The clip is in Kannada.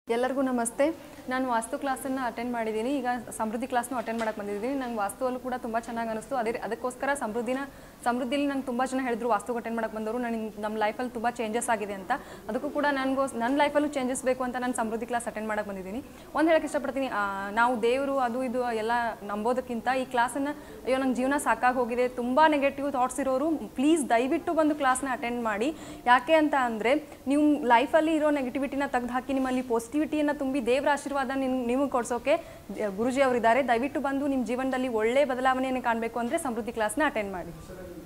ಎಲ್ಲರಿಗೂ ನಮಸ್ತೆ ನಾನು ವಾಸ್ತು ಕ್ಲಾಸನ್ನು ಅಟೆಂಡ್ ಮಾಡಿದ್ದೀನಿ ಈಗ ಸಮೃದ್ಧಿ ಕ್ಲಾಸ್ನು ಅಟೆಂಡ್ ಮಾಡಕ್ಕೆ ಬಂದಿದ್ದೀನಿ ನಂಗೆ ವಾಸ್ತುವಲ್ಲೂ ಕೂಡ ತುಂಬ ಚೆನ್ನಾಗಿ ಅನಿಸ್ತು ಅದೇ ಅದಕ್ಕೋಸ್ಕರ ಸಮೃದ್ಧಿನ ಸಮೃದ್ಧಿಲಿ ನಂಗೆ ತುಂಬ ಜನ ಹೇಳಿದ್ರು ವಾಸ್ತು ಅಟೆಂಡ್ ಮಾಡಕ್ಕೆ ಬಂದವರು ನನಗೆ ನಮ್ಮ ಲೈಫಲ್ಲಿ ತುಂಬ ಚೇಂಜಸ್ ಆಗಿದೆ ಅಂತ ಅದಕ್ಕೂ ಕೂಡ ನನಗೂ ನನ್ನ ಲೈಫಲ್ಲೂ ಚೇಂಜಸ್ ಬೇಕು ಅಂತ ನಾನು ಸಮೃದ್ಧಿ ಕ್ಲಾಸ್ ಅಟೆಂಡ್ ಮಾಡಕ್ಕೆ ಬಂದಿದ್ದೀನಿ ಒಂದು ಹೇಳಕ್ಕೆ ಇಷ್ಟಪಡ್ತೀನಿ ಆ, ನಾವು ದೇವರು ಅದು ಇದು ಎಲ್ಲ ನಂಬೋದಕ್ಕಿಂತ ಈ ಕ್ಲಾಸನ್ನು ಅಯ್ಯೋ ನಂಗೆ ಜೀವನ ಸಾಕಾಗಿ ಹೋಗಿದೆ ತುಂಬ ನೆಗೆಟಿವ್ ಥಾಟ್ಸ್ ಇರೋರು ಪ್ಲೀಸ್ ದಯವಿಟ್ಟು ಬಂದು ಕ್ಲಾಸ್ನ ಅಟೆಂಡ್ ಮಾಡಿ ಯಾಕೆ ಅಂತ ಅಂದರೆ ನೀವು ಲೈಫಲ್ಲಿ ಇರೋ ನೆಗೆಟಿವಿಟಿನ ತೆಗೆದು ಹಾಕಿ ನಿಮ್ಮಲ್ಲಿ ಪಾಸಿಟಿವಿಟಿಯನ್ನು ತುಂಬಿ ದೇವರ ಆಶೀರ್ವಾದ ನಿಮ್ ನಿಮಗೆ ಕೊಡ್ಸೋಕೆ ಗುರುಜಿ ಅವರಿದ್ದಾರೆ ದಯವಿಟ್ಟು ಬಂದು ನಿಮ್ಮ ಜೀವನದಲ್ಲಿ ಒಳ್ಳೆ ಬದಲಾವಣೆಯನ್ನು ಕಾಣಬೇಕು ಅಂದರೆ ಸಮೃದ್ಧಿ ಕ್ಲಾಸ್ನ ಅಟೆಂಡ್ ಮಾಡಿ